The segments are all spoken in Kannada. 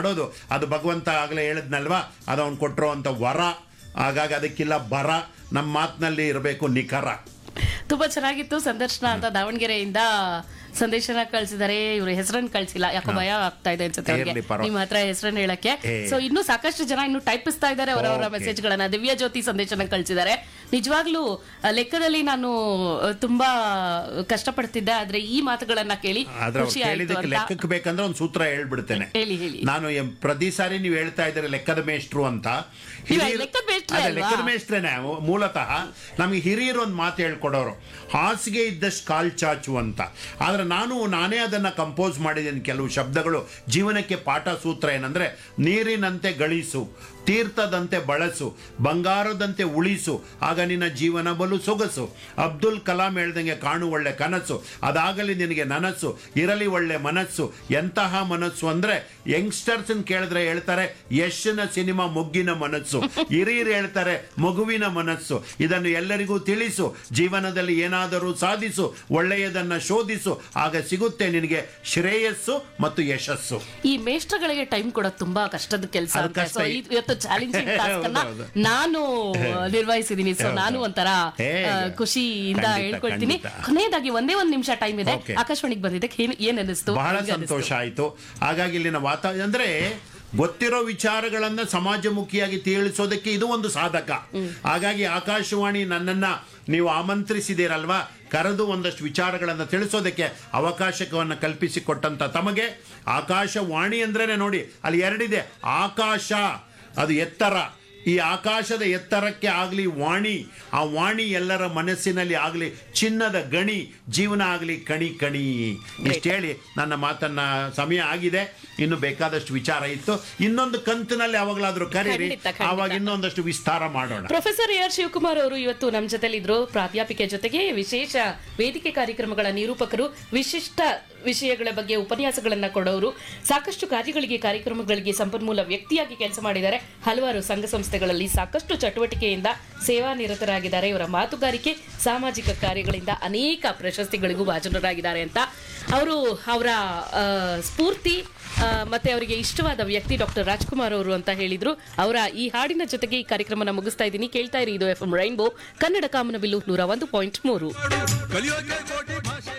ಪಡೋದು ಅದು ಭಗವಂತ ಆಗಲೇ ಹೇಳಿದ್ನಲ್ವಾ ಅದು ಅವ್ನು ಕೊಟ್ಟಿರೋ ಅಂಥ ವರ ಹಾಗಾಗಿ ಅದಕ್ಕಿಲ್ಲ ಬರ ನಮ್ಮ ಮಾತಿನಲ್ಲಿ ಇರಬೇಕು ನಿಖರ ತುಂಬಾ ಚೆನ್ನಾಗಿತ್ತು ಸಂದರ್ಶನ ಅಂತ ದಾವಣಗೆರೆಯಿಂದ ಸಂದೇಶನ ಕಳ್ಸಿದ್ದಾರೆ ಇವ್ರ ಹೆಸರನ್ನ ಕಳ್ಸಿಲ್ಲ ಯಾಕೋ ಭಯ ಆಗ್ತಾ ಇದೆ ಅನ್ಸುತ್ತೆ ಅವ್ರಿಗೆ ಇರ್ಲಿ, ಪರವಾಗಿಲ್ಲ. ನಿಮ್ಮ ಹತ್ರ ಹೆಸರನ್ನ ಹೇಳಕ್ಕೆ ಏ. ಸೊ ಇನ್ನು ಸಾಕಷ್ಟು ಜನ ಇನ್ನು ಟೈಪಿಸ್ತಾ ಇದ್ದಾರೆ ಅವರವರ Okay. ಮೆಸೇಜ್ ಗಳನ್ನ ದಿವ್ಯ ಜ್ಯೋತಿ ಸಂದೇಶನ ಕಳ್ಸಿದ್ದಾರೆ ನಿಜವಾಗ್ಲೂ ಆ, ಲೆಕ್ಕದಲ್ಲಿ ನಾನು ಆ, ತುಂಬಾ ಕಷ್ಟಪಡ್ತಿದ್ದೆ ಆದ್ರೆ ಈ ಮಾತುಗಳನ್ನ ಕೇಳಿ ಆದ್ರೆ ಅವ್ರು ಖುಷಿ ಆಯ್ತು ಕೇಳಿದಕ್ಕೆ ಅಂತ ಲೆಕ್ಕಕ್ಕೆ ಬೇಕಂದ್ರೆ ಒಂದು ಸೂತ್ರ ಹೇಳ್ಬಿಡ್ತೇನೆ ಹೇಳಿ ಹೇಳಿ ನಾನು ಎಂ- ಪ್ರತಿ ಸಾರಿ ನೀವು ಹೇಳ್ತಾ ಇದ್ದೀರಿ ಲೆಕ್ಕದ ಮೇಷ್ಟ್ರು ಅಂತ ನೀವು ಹಿರಿಯರು- ಲೆಕ್ಕದ ಮೇಷ್ಟ್ರೇ ಅದೇ, ಅಲ್ವಾ? ಲೆಕ್ಕದ ಮೇಷ್ಟ್ರೇನೆ ಮೂ- ಮೂಲತಃ ನಮಗೆ ಹಿರಿಯರು ಒಂದು ಮಾತು ಹೇಳ್ಕೊಡೋರು ಹಾಸಿಗೆ ಇದ್ದಷ್ಟು ಕಾಲ್ ಚಾಚು ಅಂತ ಆದ್ರೆ ನಾನು ನಾನೇ ಅದನ್ನ ಕಂಪೋಸ್ ಮಾಡಿದ್ದೀನಿ ಕೆಲವು ಶಬ್ದಗಳು ಜೀವನಕ್ಕೆ ಪಾಠ ಸೂತ್ರ ಏನಂದ್ರೆ ನೀರಿನಂತೆ ಗಳಿಸು ತೀರ್ಥದಂತೆ ಬಳಸು ಬಂಗಾರದಂತೆ ಉಳಿಸು ಆಗ ನಿನ್ನ ಜೀವನ ಬಲು ಸೊಗಸು ಅಬ್ದುಲ್ ಕಲಾಂ ಹೇಳ್ದಂಗೆ ಕಾಣು ಒಳ್ಳೆ ಕನಸು ಅದಾಗಲಿ ನಿನಗೆ ನನಸು ಇರಲಿ ಒಳ್ಳೆ ಮನಸ್ಸು ಎಂತಹ ಮನಸ್ಸು ಅಂದ್ರೆ ಯಂಗ್ಸ್ಟರ್ಸ್ ಕೇಳಿದ್ರೆ ಹೇಳ್ತಾರೆ ಯಶನ ಸಿನಿಮಾ ಮೊಗ್ಗಿನ ಮನಸ್ಸು ಹಿರಿಯರು ಹೇಳ್ತಾರೆ ಮಗುವಿನ ಮನಸ್ಸು ಇದನ್ನು ಎಲ್ಲರಿಗೂ ತಿಳಿಸು ಜೀವನದಲ್ಲಿ ಏನಾದರೂ ಸಾಧಿಸು ಒಳ್ಳೆಯದನ್ನ ಶೋಧಿಸು ಆಗ ಸಿಗುತ್ತೆ ನಿನಗೆ ಶ್ರೇಯಸ್ಸು ಮತ್ತು ಯಶಸ್ಸು ಈ ಮೇಷ್ಟ್ರಗಳಿಗೆ ಟೈಮ್ ಕೊಡೋದು ತುಂಬಾ ಕಷ್ಟದ ಕೆಲಸ ಅದು ಕಷ್ಟ. ಇವತ್ತು ಚಾಲೆಂಜಿಂಗ್ ಟಾಸ್ಕ್ ಅನ್ನ ಹೌದು, ಹೌದು. ನಾನು ನಿರ್ವಹಿಸಿದೀನಿ ಸೊ ಹೌದು, ನಾನು ಹೌದು. ಒಂಥರ ಹೇ, ಆ, ಖುಷಿಯಿಂದ ಖಂಡಿತ, ಹೇಳ್ಕೊಳ್ತೀನಿ ಖಂಡಿತ. ಕೊನೆಯದಾಗಿ ಒಂದೇ ಒಂದ್ ನಿಮಿಷ ಟೈಮ್ ಇದೆ Okay. ಆಕಾಶವಾಣಿಗೆ ಬಂದಿದ್ದಕ್ಕೆ ಏನ್ ಏನ್ ಅನಿಸ್ತು ಬಹಳ ಹೆಂಗ್ ಅನಿಸ್ತು? ಸಂತೋಷ ಆಯಿತು ಹಾಗಾಗಿ ಇಲ್ಲಿನ ವಾತಾವರಣ ಅಂದ್ರೆ ಗೊತ್ತಿರೋ ವಿಚಾರಗಳನ್ನ ಸಮಾಜಮುಖಿಯಾಗಿ ತಿಳಿಸೋದಕ್ಕೆ ಇದು ಒಂದು ಸಾಧಕ ಹಾಗಾಗಿ ಆಕಾಶವಾಣಿ ನನ್ನನ್ನ ನೀವು ಆಮಂತ್ರಿಸಿದ್ದೀರಲ್ವಾ ಕರೆದು ಒಂದಷ್ಟು ವಿಚಾರಗಳನ್ನು ತಿಳಿಸೋದಕ್ಕೆ ಅವಕಾಶವನ್ನು ಕಲ್ಪಿಸಿಕೊಟ್ಟಂತ ತಮಗೆ ಆಕಾಶವಾಣಿ ಅಂದ್ರೇನೆ ನೋಡಿ ಅಲ್ಲಿ ಎರಡಿದೆ ಆಕಾಶ ಅದು ಎತ್ತರ ಈ ಆಕಾಶದ ಎತ್ತರಕ್ಕೆ ಆಗಲಿ ವಾಣಿ ಆ ವಾಣಿ ಎಲ್ಲರ ಮನಸ್ಸಿನಲ್ಲಿ ಆಗಲಿ ಚಿನ್ನದ ಗಣಿ ಜೀವನ ಆಗಲಿ ಕಣಿ ಕಣಿ ಇಷ್ಟು ಹೇಳಿ ನನ್ನ ಮಾತನ್ನ ಸಮಯ ಆಗಿದೆ ಇನ್ನು ಬೇಕಾದಷ್ಟು ವಿಚಾರ ಇತ್ತು ಇನ್ನೊಂದು ಕಂತಿನಲ್ಲಿ ಯಾವಾಗಲಾದ್ರೂ ಕರೀರಿ ಖಂಡಿತ, ಖಂಡಿತ. ಆವಾಗ ಇನ್ನೊಂದಷ್ಟು ವಿಸ್ತಾರ ಮಾಡೋಣ ಪ್ರೊಫೆಸರ್ ಎ ಆರ್ ಶಿವಕುಮಾರ್ ಅವರು ಇವತ್ತು ನಮ್ಮ ಜೊತೆಲಿದ್ರು ಪ್ರಾಧ್ಯಾಪಿಕೆ ಜೊತೆಗೆ ವಿಶೇಷ ವೇದಿಕೆ ಕಾರ್ಯಕ್ರಮಗಳ ನಿರೂಪಕರು ವಿಶಿಷ್ಟ ವಿಷಯಗಳ ಬಗ್ಗೆ ಉಪನ್ಯಾಸಗಳನ್ನ ಕೊಡೋರು ಸಾಕಷ್ಟು ಕಾರ್ಯಗಳಿಗೆ ಕಾರ್ಯಕ್ರಮಗಳಿಗೆ ಸಂಪನ್ಮೂಲ ವ್ಯಕ್ತಿಯಾಗಿ ಕೆಲಸ ಮಾಡಿದ್ದಾರೆ ಹಲವಾರು ಸಂಘ ಸಂಸ್ಥೆಗಳಲ್ಲಿ ಸಾಕಷ್ಟು ಚಟುವಟಿಕೆಯಿಂದ ಸೇವಾ ನಿರತರಾಗಿದ್ದಾರೆ ಇವರ ಮಾತುಗಾರಿಕೆ ಸಾಮಾಜಿಕ ಕಾರ್ಯಗಳಿಂದ ಅನೇಕ ಪ್ರಶಸ್ತಿಗಳಿಗೂ ಭಾಜನರಾಗಿದ್ದಾರೆ ಅಂತ ಅವರು ಅವರ ಆ, ಸ್ಫೂರ್ತಿ ಆ, ಮತ್ತೆ ಅವರಿಗೆ ಇಷ್ಟವಾದ ವ್ಯಕ್ತಿ ಡಾಕ್ಟರ್ ರಾಜ್ಕುಮಾರ್ ಅವರು ಅಂತ ಹೇಳಿದ್ರು ಅವರ ಈ ಹಾಡಿನ ಜೊತೆಗೆ ಈ ಕಾರ್ಯಕ್ರಮನ ಮುಗಿಸ್ತಾ ಇದ್ದೀನಿ ಕೇಳ್ತಾ ಇರಿ ಇದು ಎಫ್ ಎಂ ರೈನ್ಬೋ ಕನ್ನಡ ಕಾಮನಬಿಲ್ಲು ನೂರ ಒಂದು ಪಾಯಿಂಟ್ ಮೂರು ಕಲಿಯೋಕೆ ಕೋಟಿ ಭಾಷೆ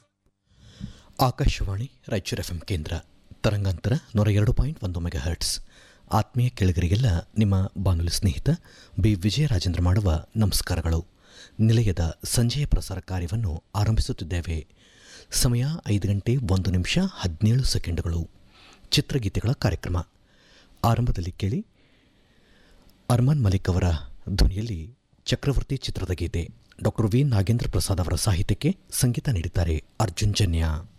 ಆಕಾಶವಾಣಿ ರಾಯಚೂರು ಎಫ್ ಕೇಂದ್ರ ತರಂಗಾಂತರ ನೂರ ಎರಡು ಪಾಯಿಂಟ್ ಒಂದು ಮೆಗಾ ಹರ್ಟ್ಸ್ ಆತ್ಮೀಯ ಕೇಳಿಗರಿಗೆಲ್ಲ ನಿಮ್ಮ ಬಾನುಲಿ ಸ್ನೇಹಿತ ಬಿ ವಿಜಯರಾಜೇಂದ್ರ ಮಾಡುವ ನಮಸ್ಕಾರಗಳು ನಿಲಯದ ಸಂಜೆಯ ಪ್ರಸಾರ ಕಾರ್ಯವನ್ನು ಆರಂಭಿಸುತ್ತಿದ್ದೇವೆ ಸಮಯ ಐದು ಗಂಟೆ ಒಂದು ನಿಮಿಷ ಹದಿನೇಳು ಸೆಕೆಂಡುಗಳು ಚಿತ್ರಗೀತೆಗಳ ಕಾರ್ಯಕ್ರಮ ಆರಂಭದಲ್ಲಿ ಕೇಳಿ ಅರ್ಮಾನ್ ಮಲಿಕ್ ಅವರ ಧ್ವನಿಯಲ್ಲಿ ಚಕ್ರವರ್ತಿ ಚಿತ್ರದ ಗೀತೆ ಡಾಕ್ಟರ್ ವಿ ನಾಗೇಂದ್ರ ಪ್ರಸಾದ್ ಅವರ ಸಾಹಿತ್ಯಕ್ಕೆ ಸಂಗೀತ ನೀಡಿದ್ದಾರೆ ಅರ್ಜುನ್ ಜನ್ಯ